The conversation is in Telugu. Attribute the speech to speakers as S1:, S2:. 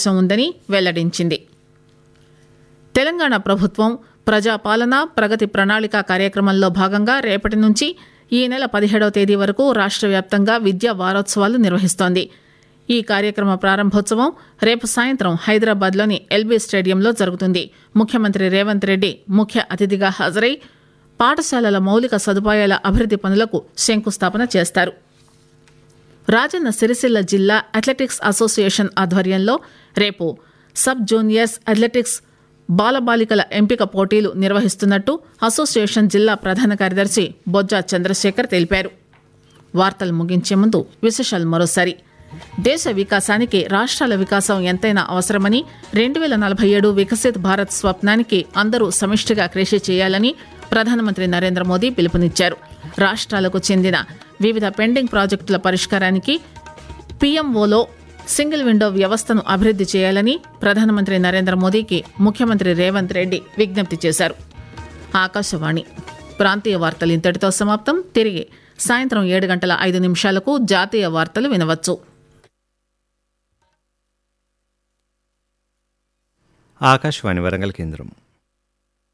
S1: అవకాశం ఉందని వెల్లడించింది తెలంగాణ ప్రభుత్వం ప్రజాపాలన ప్రగతి ప్రణాళిక కార్యక్రమంలో భాగంగా రేపటి నుంచి ఈ నెల పదిహేడవ తేదీ వరకు రాష్ట్ర వ్యాప్తంగా విద్యా వారోత్సవాలు నిర్వహిస్తోంది ఈ కార్యక్రమ ప్రారంభోత్సవం రేపు సాయంత్రం హైదరాబాద్లోని ఎల్బీ స్టేడియంలో జరుగుతుంది ముఖ్యమంత్రి రేవంత్ రెడ్డి ముఖ్య అతిథిగా హాజరై పాఠశాలల మౌలిక సదుపాయాల అభివృద్ది పనులకు శంకుస్థాపన చేస్తారు రాజన్న సిరిసిల్ల జిల్లా అథ్లెటిక్స్ అసోసియేషన్ ఆధ్వర్యంలో రేపు సబ్ జూనియర్స్ అథ్లెటిక్స్ బాలబాలికల ఎంపిక పోటీలు నిర్వహిస్తున్నట్టు అసోసియేషన్ జిల్లా ప్రధాన కార్యదర్శి బొజ్జా చంద్రశేఖర్ తెలిపారు వార్తలు ముగించే ముందు విశేషాలు మరోసారి దేశ వికాసానికి రాష్ట్రాల వికాసం ఎంతైనా అవసరమని రెండు వేల నలభై ఏడు వికసిత్ భారత్ స్వప్నానికి అందరూ సమిష్టిగా కృషి చేయాలని ప్రధానమంత్రి నరేంద్ర మోదీ పిలుపునిచ్చారు రాష్ట్రాలకు చెందిన వివిధ పెండింగ్ ప్రాజెక్టుల పరిష్కారానికి పీఎంఓలో సింగిల్ విండో వ్యవస్థను అభివృద్ది చేయాలని ప్రధానమంత్రి నరేంద్ర మోదీకి ముఖ్యమంత్రి రేవంత్ రెడ్డి విజ్ఞప్తి చేశారు ఆకాశవాణి ప్రాంతీయ వార్తలు ఇంతటితో సమాప్తం తిరిగి సాయంత్రం ఏడు గంటల ఐదు నిమిషాలకు జాతీయ వార్తలు వినవచ్చు
S2: ఆకాశవాణి వరంగల్ కేంద్రం